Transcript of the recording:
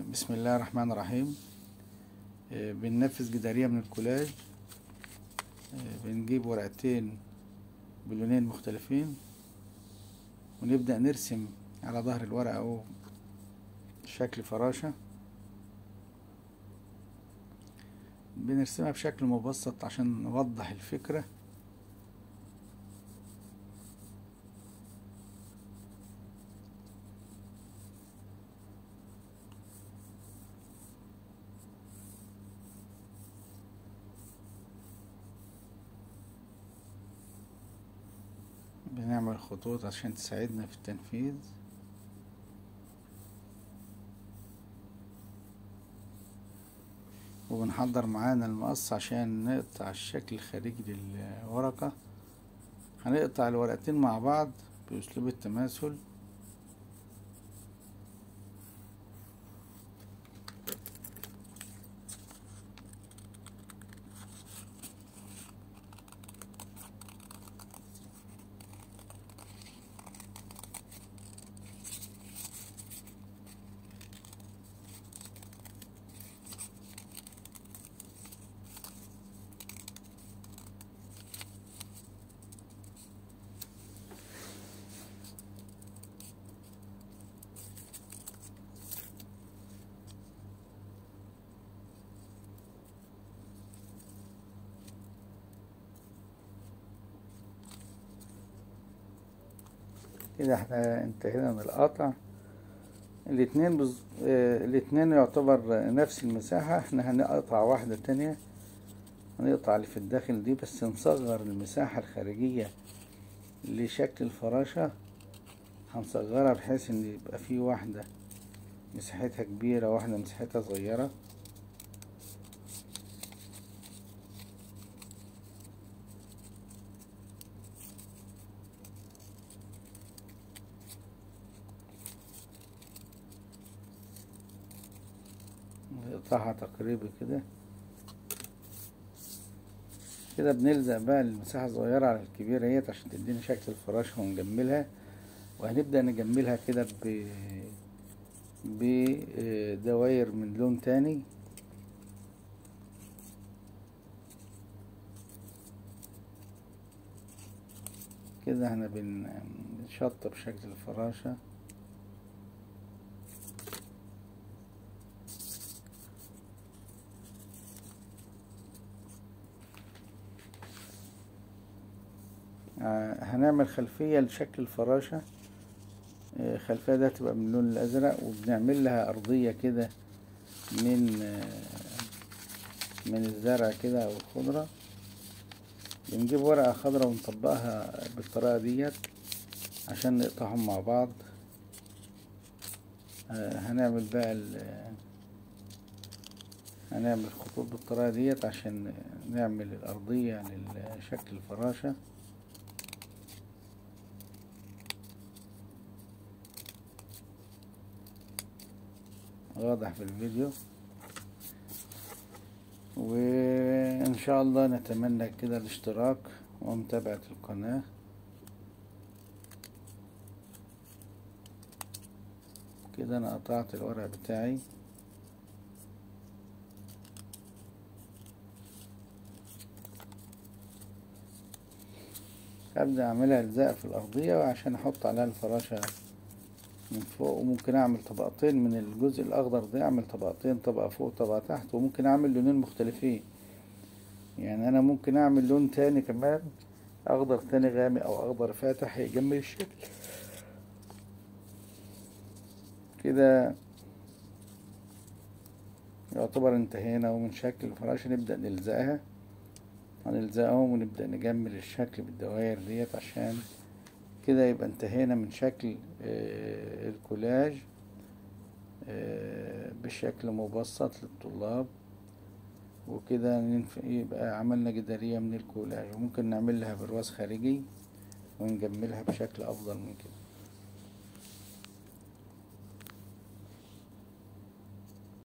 بسم الله الرحمن الرحيم آه، بننفذ جدارية من الكولاج آه، بنجيب ورقتين بلونين مختلفين ونبدأ نرسم على ظهر الورقة أو شكل فراشة بنرسمها بشكل مبسط عشان نوضح الفكرة بنعمل خطوط عشان تساعدنا في التنفيذ وبنحضر معانا المقص عشان نقطع الشكل الخارجي للورقة هنقطع الورقتين مع بعض بأسلوب التماثل كده احنا انتهينا من القطع الاتنين بز... اه الاتنين يعتبر نفس المساحة احنا هنقطع واحدة تانية هنقطع اللي في الداخل دي بس نصغر المساحة الخارجية لشكل الفراشة هنصغرها بحيث ان يبقى في واحدة مساحتها كبيرة واحدة مساحتها صغيرة نقطعها تقريبا كده كده بنلزق بقى المساحة الصغيرة على الكبيرة اهيت عشان تدينا شكل الفراشة ونجملها وهنبدأ نجملها كده ب بدواير من لون تاني كده احنا بنشطب شكل الفراشة هنعمل خلفية لشكل الفراشة الخلفية ده تبقى من اللون الأزرق وبنعمل لها أرضية كده من من الزرع كده أو الخضرة بنجيب ورقة خضرا ونطبقها بالطريقة ديت عشان نقطعهم مع بعض هنعمل بقى هنعمل خطوط بالطريقة ديت عشان نعمل الأرضية لشكل الفراشة واضح في الفيديو وان شاء الله نتمنى كده الاشتراك ومتابعة القناة كده انا قطعت الورق بتاعي ابدأ اعملها الزق في الارضية عشان احط عليها الفراشة من فوق وممكن اعمل طبقتين من الجزء الاخضر ده اعمل طبقتين طبقة فوق طبقة تحت وممكن اعمل لونين مختلفين يعني انا ممكن اعمل لون تاني كمان اخضر تاني غامق او اخضر فاتح يجمل الشكل كده يعتبر انتهينا ومن شكل الفراشة نبدأ نلزقها هنلزقهم ونبدأ نجمل الشكل بالدوائر ديت عشان كده يبقى انتهينا من شكل الكولاج بشكل مبسط للطلاب وكده يبقى عملنا جدارية من الكولاج وممكن نعمل لها برواز خارجي ونجملها بشكل أفضل من كده